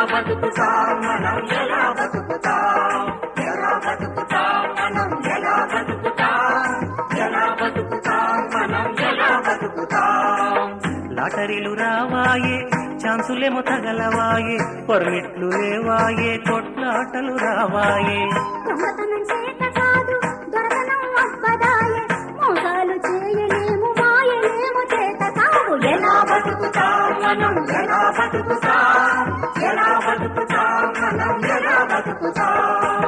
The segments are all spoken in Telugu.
బతుకుతాం మనం ఎలా బతుకుతాం ఎలా బతుకుతాం మనం ఎలా బతుకుతాం ఎలా బతుకుతాం మనం ఎలా బతుకుతాం లాటరీలు రావాయే ఛాన్సులేమో తగలవాయే పర్మిట్లు లేవాయే కొట్లాటలు రావాయే దొంగతనం చేత కాదు దొరకనం అబ్బదాయే మోసాలు చేయలేము మాయలేము చేత కాదు ఎలా బతుకుతాం మనం ఎలా బతుకుతాం ఎలా బతుకుతాం మనం ఎలా బతుకుతాం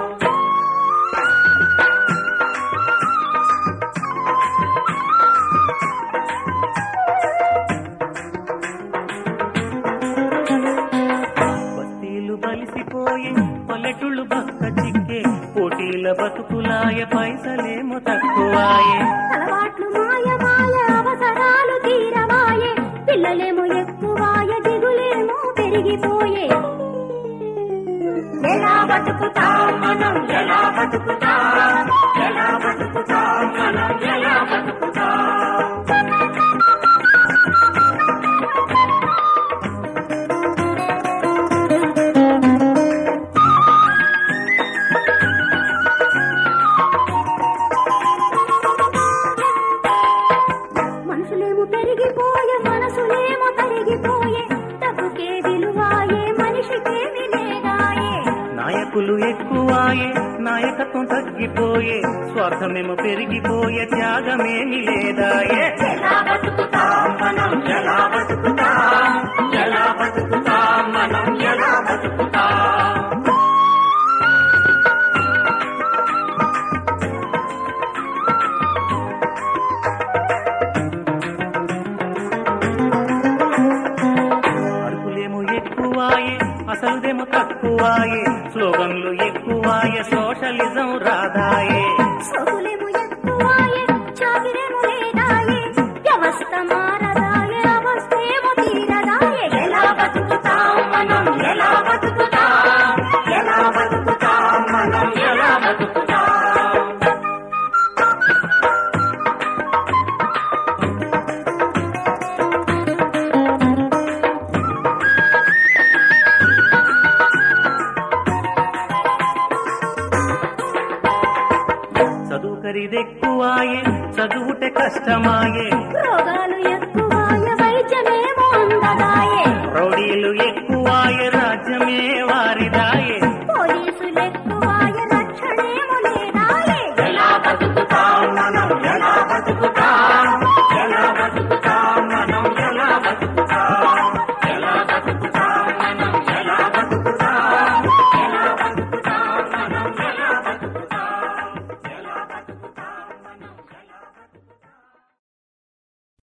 బస్తీలు బలిసిపోయే పల్లెటూళ్ళు బక్క చిక్కే పోటీల బతుకులాయ పైసలేమో తక్కువాయే అలవాట్లు మాయ మాయ అవసరాలు తీరవాయే పిల్లలేమో ఎక్కువాయ దిగులేమో పెరిగిపోయే ఎలా బతుకుతాం మనం ఎలా బతుకుతాం ఎలా బతుకుతాం మనం ఎలా బతుకుతాం మనుషులేమో పెరిగిపోయే మనసులేమో తరిగిపోయే డబ్బుకే విలువాయే మనిషికేమి లేదాయే నాయకులు ఎక్కువాయే నాయకత్వం తగ్గిపోయే స్వార్థమేమో పెరిగిపోయే త్యాగమేమి లేదాయే ఎలా బతుకుతాం మనం ఎలా బతుకుతాం ఎలా బతుకుతాం మనం ఎలా బతుకుతాం అరుపులేమో ఎక్కువాయే అసలుదేమో తక్కువాయే స్లోగన్లు ఎక్కువాయే సోషలిజం రాదాయే సోకులేమో ఎక్కువాయే చాకిరేమో లేదాయే వ్యవస్థ మారదాయే అవస్థేమో తీరదాయే ఎలా బతుకుతాం మనం ఎలా బతుకుతాం ఎలా బతుకుతాం మనం ఎలా బతుకుతాం చదువు ఖరీదెక్కువాయే చదువుటే కష్టమాయే రోగాలు ఎక్కువాయే వైద్యమేమో అందదాయే రౌడీలు ఎక్కువాయే రాజ్యమే వారిదా